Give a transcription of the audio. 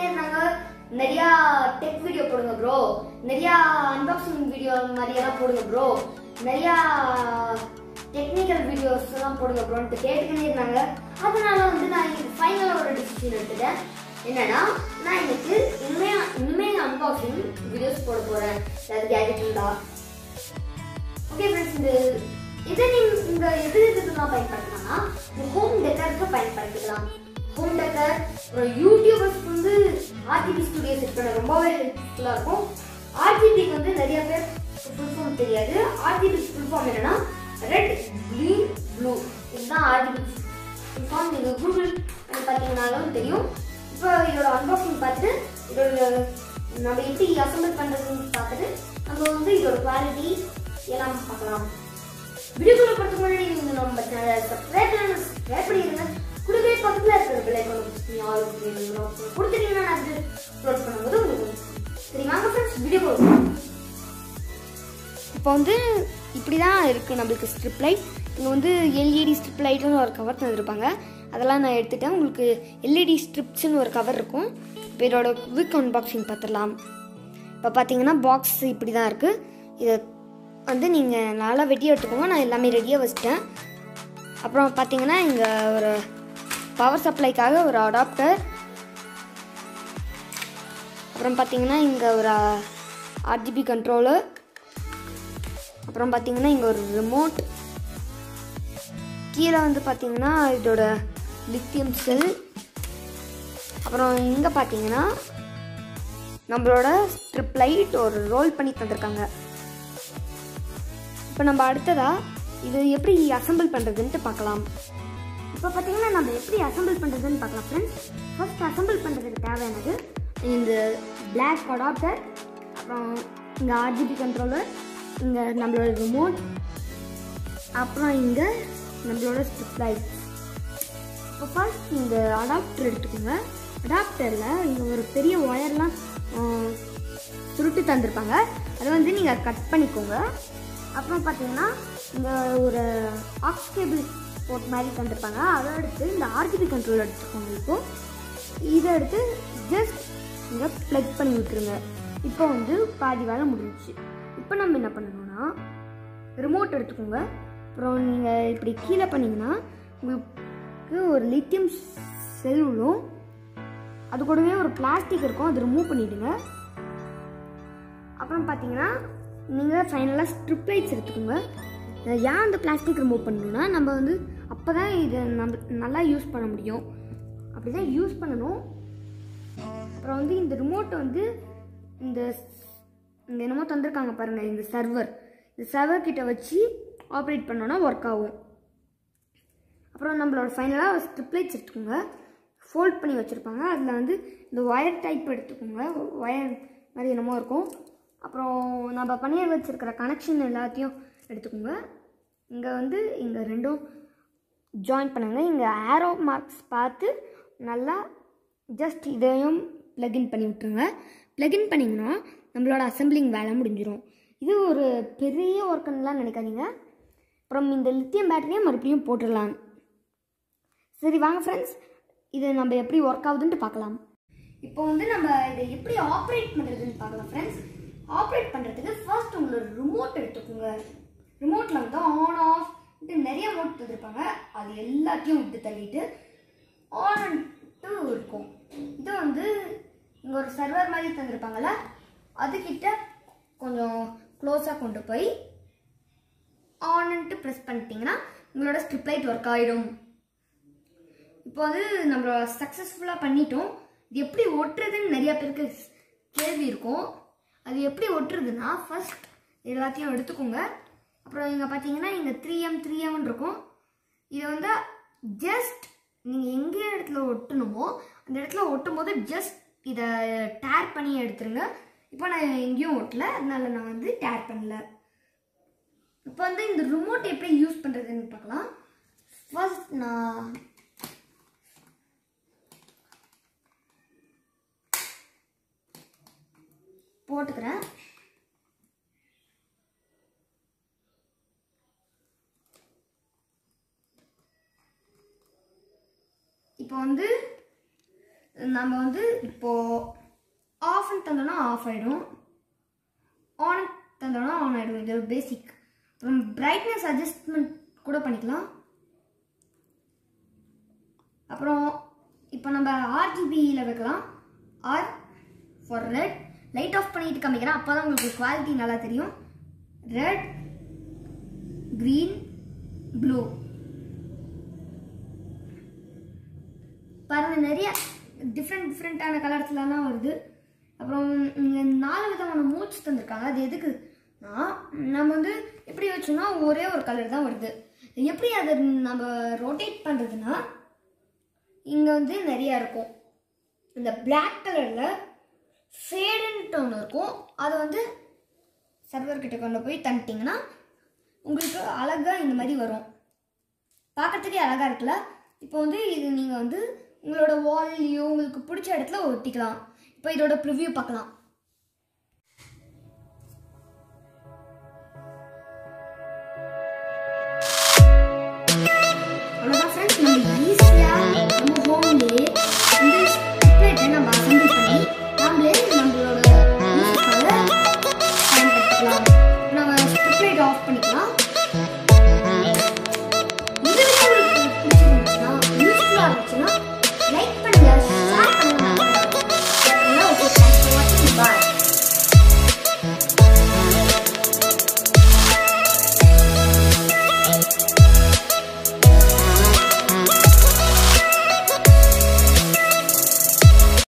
கேட்டுக்கிட்டே இருந்தாங்க நிறையா டெக் வீடியோ போடுங்க ப்ரோ நிறையா அன்பாக்சிங் வீடியோ மாதிரி எல்லாம் போடுங்க ப்ரோ நிறையா டெக்னிக்கல் வீடியோஸ் எல்லாம் போடுங்க ப்ரோன்ட்டு கேட்டுக்கிட்டே இருந்தாங்க அதனால வந்து நான் இன்னைக்கு ஃபைனலாக ஒரு டிசிஷன் எடுத்துட்டேன் என்னன்னா நான் இன்னைக்கு இனிமே இனிமே அன்பாக்சிங் வீடியோஸ் போட போறேன் அதாவது கேஜெட் இருந்தா ஓகே ஃப்ரெண்ட்ஸ் இந்த இதை நீங்க இந்த எது எதுக்கெல்லாம் பயன்படுத்தலாம்னா இந்த ஹோம் டெக்கருக்கு பயன்படுத்திக்கலாம் ஹோம் டெக்கர் ஒரு யூடியூபர்ஸ்க்கு வந்து ஆர்ஜிபி ஸ்டுடியோ செட் பண்ண ரொம்பவே ஹெல்ப்ஃபுல்லாக இருக்கும் ஆர்ஜிபிக்கு வந்து நிறைய பேர் ஃபுல் ஃபார்ம் தெரியாது ஆர்ஜிபி ஃபுல் ஃபார்ம் என்னன்னா ரெட் க்ரீன் ப்ளூ இதுதான் ஆர்ஜிபி ஃபுல் ஃபார்ம் நீங்கள் கூகுள் பண்ணி பார்த்தீங்கன்னாலும் தெரியும் இப்போ இதோட அன்பாக்சிங் பார்த்துட்டு இதோட நம்ம எப்படி அசம்பிள் பண்ணுறதுன்னு பார்த்துட்டு நம்ம வந்து இதோட குவாலிட்டி எல்லாம் பார்க்கலாம் வீடியோக்குள்ள போகிறதுக்கு முன்னாடி நீங்கள் நம்ம சேனலை சப்ஸ்கிரைப் பண்ணி சப்ஸ்கிரைப் பண்ணிடுங்க கூடவே பக்கத்தில் இருக்கிற பெல் ஐக்கான் ஆல் கொடுத்துட்டீங்கன்னா நான் அது அப்லோட் பண்ணும்போது உங்களுக்கு வரும். சரி வாங்க ஃப்ரெண்ட்ஸ் வீடியோ போகலாம் இப்போ வந்து இப்படி தான் இருக்குது நம்மளுக்கு ஸ்ட்ரிப் லைட் இங்கே வந்து எல்இடி ஸ்ட்ரிப் லைட்னு ஒரு கவர் தந்துருப்பாங்க அதெல்லாம் நான் எடுத்துட்டேன் உங்களுக்கு எல்இடி ஸ்ட்ரிப்ஸ்னு ஒரு கவர் இருக்கும் இப்போ இதோட குவிக் அன்பாக்சிங் பார்த்துடலாம் இப்போ பார்த்தீங்கன்னா பாக்ஸ் இப்படி தான் இருக்குது இதை வந்து நீங்கள் நல்லா வெட்டி எடுத்துக்கோங்க நான் எல்லாமே ரெடியாக வச்சிட்டேன் அப்புறம் பார்த்தீங்கன்னா இங்கே ஒரு பவர் சப்ளைக்காக ஒரு அடாப்டர் அப்புறம் பார்த்தீங்கன்னா இங்கே ஒரு ஆர்ஜிபி கண்ட்ரோலர் அப்புறம் பார்த்தீங்கன்னா இங்கே ஒரு ரிமோட் கீழே வந்து பார்த்தீங்கன்னா இதோட லித்தியம் செல் அப்புறம் இங்கே பார்த்தீங்கன்னா நம்மளோட ஸ்ட்ரிப் லைட் ஒரு ரோல் பண்ணி தந்திருக்காங்க இப்போ நம்ம அடுத்ததா இது எப்படி அசெம்பிள் பண்ணுறதுன்ட்டு பார்க்கலாம் இப்போ பார்த்தீங்கன்னா நம்ம எப்படி அசெம்பிள் பண்ணுறதுன்னு பார்க்கலாம் ஃப்ரெண்ட்ஸ் ஃபர்ஸ்ட் அசெம்பிள் பண்ணுறதுக்கு தேவையானது இந்த பிளாக் அடாப்டர் அப்புறம் இங்கே ஆர்ஜிபி கண்ட்ரோலர் இங்கே நம்மளோட ரிமோட் அப்புறம் இங்கே நம்மளோட ஸ்ட்ரிப் லைட் இப்போ ஃபர்ஸ்ட் இந்த அடாப்டர் எடுத்துக்கோங்க அடாப்டரில் இங்கே ஒரு பெரிய ஒயர்லாம் சுருட்டு தந்திருப்பாங்க அதை வந்து நீங்கள் கட் பண்ணிக்கோங்க அப்புறம் பார்த்தீங்கன்னா இங்கே ஒரு ஆக்ஸ் கேபிள் போர்ட் மாதிரி தந்திருப்பாங்க அதை எடுத்து இந்த ஆர்ஜிபி கண்ட்ரோல் எடுத்துக்கோங்க இப்போ இதை எடுத்து ஜஸ்ட் இங்கே ப்ளக் பண்ணி விட்டுருங்க இப்போ வந்து பாதி வேலை முடிஞ்சிச்சு இப்போ நம்ம என்ன பண்ணணும்னா ரிமோட் எடுத்துக்கோங்க அப்புறம் நீங்கள் இப்படி கீழே பண்ணீங்கன்னா உங்களுக்கு ஒரு லித்தியம் செல் விழும் அது கூடவே ஒரு பிளாஸ்டிக் இருக்கும் அது ரிமூவ் பண்ணிவிடுங்க அப்புறம் பார்த்தீங்கன்னா நீங்கள் ஃபைனலாக ஸ்ட்ரிப் லைட்ஸ் எடுத்துக்கோங்க ஏன் அந்த பிளாஸ்டிக் ரிமூவ் பண்ணணும்னா நம்ம வந்து அப்போ தான் இதை நம்ம நல்லா யூஸ் பண்ண முடியும் அப்படி தான் யூஸ் பண்ணணும் அப்புறம் வந்து இந்த ரிமோட் வந்து இந்த இந்த என்னமோ தந்திருக்காங்க பாருங்கள் இந்த சர்வர் இந்த சர்வர் கிட்ட வச்சு ஆப்ரேட் பண்ணோன்னா ஒர்க் ஆகும் அப்புறம் நம்மளோட ஃபைனலாக ஸ்ட்ரிப் லைட்ஸ் எடுத்துக்கோங்க ஃபோல்ட் பண்ணி வச்சுருப்பாங்க அதில் வந்து இந்த ஒயர் டைப் எடுத்துக்கோங்க ஒயர் மாதிரி என்னமோ இருக்கும் அப்புறம் நம்ம பண்ணி வச்சுருக்கிற கனெக்ஷன் எல்லாத்தையும் எடுத்துக்கோங்க இங்கே வந்து இங்கே ரெண்டும் ஜாயின் பண்ணுங்க இங்கே ஆரோ மார்க்ஸ் பார்த்து நல்லா ஜஸ்ட் இதையும் ப்ளக்இன் பண்ணி விட்டுருங்க ப்ளக்இன் பண்ணிங்கன்னா நம்மளோட அசம்பிளிங் வேலை முடிஞ்சிடும் இது ஒரு பெரிய ஒர்க்குன்னெலாம் நினைக்காதீங்க அப்புறம் இந்த லித்தியம் பேட்டரியை மறுபடியும் போட்டுடலாம் சரி வாங்க ஃப்ரெண்ட்ஸ் இது நம்ம எப்படி ஒர்க் ஆகுதுன்ட்டு பார்க்கலாம் இப்போ வந்து நம்ம இதை எப்படி ஆப்ரேட் பண்ணுறதுன்னு பார்க்கலாம் ஃப்ரெண்ட்ஸ் ஆப்ரேட் பண்ணுறதுக்கு ஃபர்ஸ்ட் உங்களோட ரிமோட் எடுத்துக்கோங்க ரிமோட்டில் வந்து ஆன் ஆஃப் நிறைய மோட் தந்திருப்பாங்க அது எல்லாத்தையும் விட்டு தள்ளிட்டு ஆன்ட்டு இருக்கும் இது வந்து இங்கே ஒரு சர்வர் மாதிரி தந்திருப்பாங்கல்ல அதுக்கிட்ட கொஞ்சம் க்ளோஸாக கொண்டு போய் ஆன்ட்டு ப்ரெஸ் பண்ணிட்டீங்கன்னா உங்களோட ஸ்ட்ரிப் லைட் ஒர்க் ஆகிடும் இப்போ வந்து நம்ம சக்ஸஸ்ஃபுல்லாக பண்ணிட்டோம் இது எப்படி ஒட்டுறதுன்னு நிறைய பேருக்கு கேள்வி இருக்கும் அது எப்படி ஒட்டுறதுன்னா ஃபர்ஸ்ட் எல்லாத்தையும் எடுத்துக்கோங்க அப்புறம் இங்கே பார்த்தீங்கன்னா இங்கே த்ரீ எம் த்ரீ எம்னு இருக்கும் இது வந்து ஜஸ்ட் நீங்கள் எங்கே இடத்துல ஒட்டணுமோ அந்த இடத்துல ஒட்டும் போது ஜஸ்ட் இதை டேர் பண்ணி எடுத்துருங்க இப்போ நான் எங்கேயும் ஒட்டல அதனால நான் வந்து டேர் பண்ணல இப்போ வந்து இந்த ரிமோட் எப்படி யூஸ் பண்ணுறதுன்னு பார்க்கலாம் ஃபர்ஸ்ட் நான் போட்டுக்கிறேன் இப்போ வந்து நம்ம வந்து இப்போது ஆஃப்னு தந்தோம்னா ஆஃப் ஆகிடும் ஆன் தந்தோம்னா ஆன் ஆகிடும் இது பேசிக் அப்புறம் பிரைட்னஸ் அட்ஜஸ்ட்மெண்ட் கூட பண்ணிக்கலாம் அப்புறம் இப்போ நம்ம ஆர்ஜிபியில் வைக்கலாம் R for red light off பண்ணிட்டு காமிக்கிறேன் அப்போ தான் உங்களுக்கு குவாலிட்டி நல்லா தெரியும் ரெட் க்ரீன் ப்ளூ பாருங்க நிறைய டிஃப்ரெண்ட் டிஃப்ரெண்ட்டான கலர்ஸ்லாம் வருது அப்புறம் இங்கே நாலு விதமான மூட்ஸ் தந்திருக்காங்க அது எதுக்குன்னா நம்ம வந்து எப்படி வச்சோம்னா ஒரே ஒரு கலர் தான் வருது எப்படி அதை நம்ம ரொட்டேட் பண்ணுறதுன்னா இங்கே வந்து நிறையா இருக்கும் இந்த Black கலரில் ஃபேடுன்ட்டு ஒன்று இருக்கும் அது வந்து சர்வர் கிட்ட கொண்டு போய் தந்துட்டிங்கன்னா உங்களுக்கு அழகாக இந்த மாதிரி வரும் பார்க்கறதுக்கே அழகாக இருக்குல்ல இப்போ வந்து இது நீங்கள் வந்து உங்களோட வால்லையோ உங்களுக்கு பிடிச்ச இடத்துல ஒட்டிக்கலாம் இப்போ இதோட ப்ரிவ்யூ பார்க்கலாம்